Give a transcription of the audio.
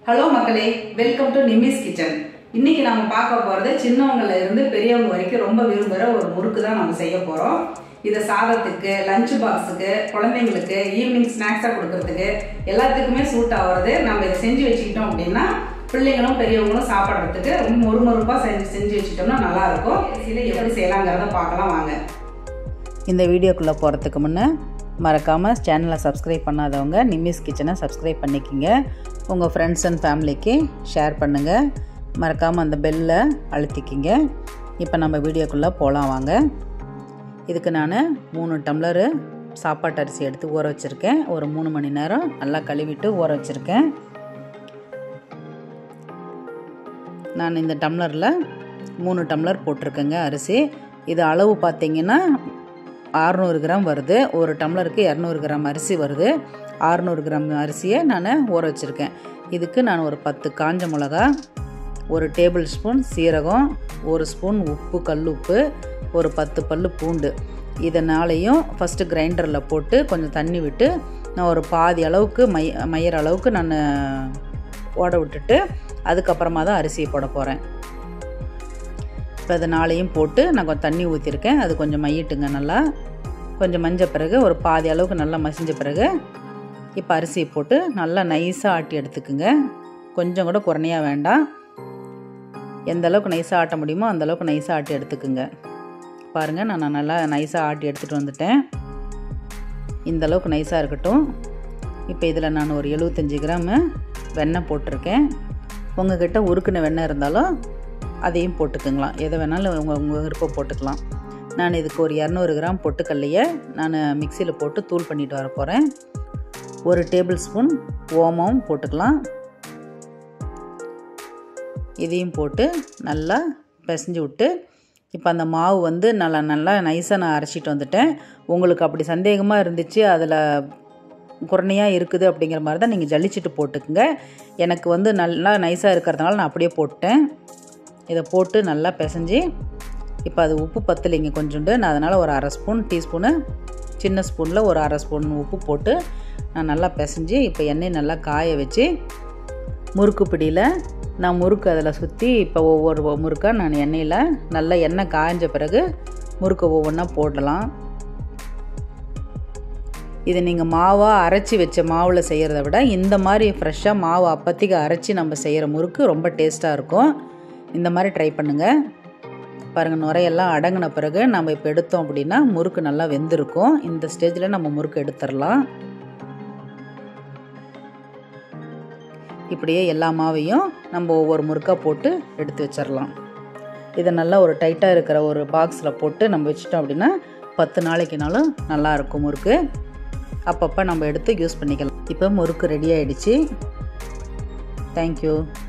hello மக்களே welcome to நிம்மிஸ் kitchen இன்னைக்கு நம்ம பார்க்க போறது சின்னவங்கல இருந்து பெரியவங்க வரைக்கும் ரொம்ப விரும்புகிற ஒரு முறுக்கு தான் நம்ம செய்ய போறோம் இதை சாதத்துக்கு லஞ்ச் பாக்ஸுக்கு குழந்தைங்களுக்கு ஈவினிங் ஸ்நாக்ஸாக கொடுக்கறதுக்கு எல்லாத்துக்குமே சூட் ஆகுறது நம்ம இதை செஞ்சு வச்சுக்கிட்டோம் அப்படின்னா பிள்ளைங்களும் பெரியவங்களும் சாப்பிட்றதுக்கு ரொம்ப மொறுமொறுப்பாக செஞ்சு செஞ்சு வச்சுக்கிட்டோம்னா நல்லா இருக்கும் இதை எப்படி செய்யலாங்கிறத பார்க்கலாம் வாங்க இந்த வீடியோக்குள்ளே போகிறதுக்கு முன்னே மறக்காமல் சேனலை சப்ஸ்கிரைப் பண்ணாதவங்க நிம்மிஸ் கிச்சனை சப்ஸ்கிரைப் பண்ணிக்கிங்க உங்கள் ஃப்ரெண்ட்ஸ் அண்ட் ஃபேமிலிக்கு ஷேர் பண்ணுங்கள் மறக்காமல் அந்த பெல்லை அழுத்திக்கிங்க இப்போ நம்ம வீடியோக்குள்ளே போகலாம் வாங்க இதுக்கு நான் மூணு டம்ளரு சாப்பாட்டு அரிசி எடுத்து ஊற வச்சுருக்கேன் ஒரு மூணு மணி நேரம் நல்லா கழுவிட்டு ஊற வச்சுருக்கேன் நான் இந்த டம்ளரில் மூணு டம்ளர் போட்டிருக்கேங்க அரிசி இது அளவு பார்த்தீங்கன்னா அறநூறு கிராம் வருது ஒரு டம்ளருக்கு இரநூறு கிராம் அரிசி வருது அறநூறு கிராம் அரிசியை நான் ஊற வச்சுருக்கேன் இதுக்கு நான் ஒரு பத்து காஞ்ச மிளகா ஒரு டேபிள் ஸ்பூன் சீரகம் ஒரு ஸ்பூன் உப்பு கல் உப்பு ஒரு பத்து பல் பூண்டு இதனாலையும் ஃபஸ்ட்டு கிரைண்டரில் போட்டு கொஞ்சம் தண்ணி விட்டு நான் ஒரு பாதி அளவுக்கு மை மையிற அளவுக்கு நான் ஓட விட்டுட்டு அதுக்கப்புறமா தான் அரிசியை போட போகிறேன் இப்போ அது நாளையும் போட்டு நான் கொஞ்சம் தண்ணி ஊற்றிருக்கேன் அது கொஞ்சம் மையிட்டுங்க நல்லா கொஞ்சம் மஞ்ச பிறகு ஒரு பாதி அளவுக்கு நல்லா மசிஞ்ச பிறகு இப்போ அரிசியை போட்டு நல்லா நைஸாக ஆட்டி எடுத்துக்குங்க கொஞ்சம் கூட குறைனையாக வேண்டாம் எந்த அளவுக்கு நைஸாக ஆட்ட முடியுமோ அந்த அளவுக்கு நைஸாக ஆட்டி எடுத்துக்குங்க பாருங்கள் நான் நல்லா நைஸாக ஆட்டி எடுத்துகிட்டு வந்துட்டேன் இந்த அளவுக்கு நைஸாக இருக்கட்டும் இப்போ இதில் நான் ஒரு எழுபத்தஞ்சி கிராமு வெண்ணெய் போட்டிருக்கேன் உங்ககிட்ட உருக்குன வெண்ணெய் இருந்தாலும் அதையும் போட்டுக்குங்களாம் எதை வேணாலும் உங்கள் உங்கள் விருப்பம் போட்டுக்கலாம் நான் இதுக்கு ஒரு இரநூறு கிராம் பொட்டுக்கல்லையை நான் மிக்சியில் போட்டு தூள் பண்ணிட்டு வர போகிறேன் ஒரு டேபிள் ஸ்பூன் ஓமம் போட்டுக்கலாம் இதையும் போட்டு நல்லா பிசைஞ்சு விட்டு இப்போ அந்த மாவு வந்து நல்லா நல்லா நைஸாக நான் அரைச்சிட்டு வந்துட்டேன் உங்களுக்கு அப்படி சந்தேகமாக இருந்துச்சு அதில் குறனையாக இருக்குது அப்படிங்கிற மாதிரி தான் நீங்கள் ஜல்லிச்சிட்டு போட்டுக்குங்க எனக்கு வந்து நல்லா நைஸாக இருக்கிறதுனால நான் அப்படியே போட்டேன் இதை போட்டு நல்லா பிசைஞ்சு இப்போ அது உப்பு பத்தலைங்க கொஞ்சோண்டு நான் அதனால் ஒரு அரை ஸ்பூன் டீஸ்பூனு சின்ன ஸ்பூனில் ஒரு அரை ஸ்பூன் உப்பு போட்டு நான் நல்லா பிசைஞ்சு இப்போ எண்ணெய் நல்லா காய வச்சு முறுக்கு பிடியில் நான் முறுக்கு அதில் சுற்றி இப்போ ஒவ்வொரு முறுக்காக நான் எண்ணெயில் நல்லா எண்ணெய் காய்ஞ்ச பிறகு முறுக்கு ஒவ்வொன்றா போடலாம் இது நீங்கள் மாவாக அரைச்சி வச்ச மாவில் செய்கிறத விட இந்த மாதிரி ஃப்ரெஷ்ஷாக மாவு அப்பத்திக்கு அரைச்சி நம்ம செய்கிற முறுக்கு ரொம்ப டேஸ்ட்டாக இருக்கும் இந்த மாதிரி ட்ரை பண்ணுங்கள் பாருங்கள் நுரையெல்லாம் அடங்கின பிறகு நம்ம இப்போ எடுத்தோம் அப்படின்னா முறுக்கு நல்லா வெந்திருக்கும் இந்த ஸ்டேஜில் நம்ம முறுக்கு எடுத்துடலாம் இப்படியே எல்லா மாவையும் நம்ம ஒவ்வொரு முறுக்காக போட்டு எடுத்து வச்சிடலாம் இதை நல்லா ஒரு டைட்டாக இருக்கிற ஒரு பாக்ஸில் போட்டு நம்ம வச்சிட்டோம் அப்படின்னா பத்து நாளைக்குனாலும் நல்லாயிருக்கும் முறுக்கு அப்பப்போ நம்ம எடுத்து யூஸ் பண்ணிக்கலாம் இப்போ முறுக்கு ரெடி ஆகிடுச்சு தேங்க்யூ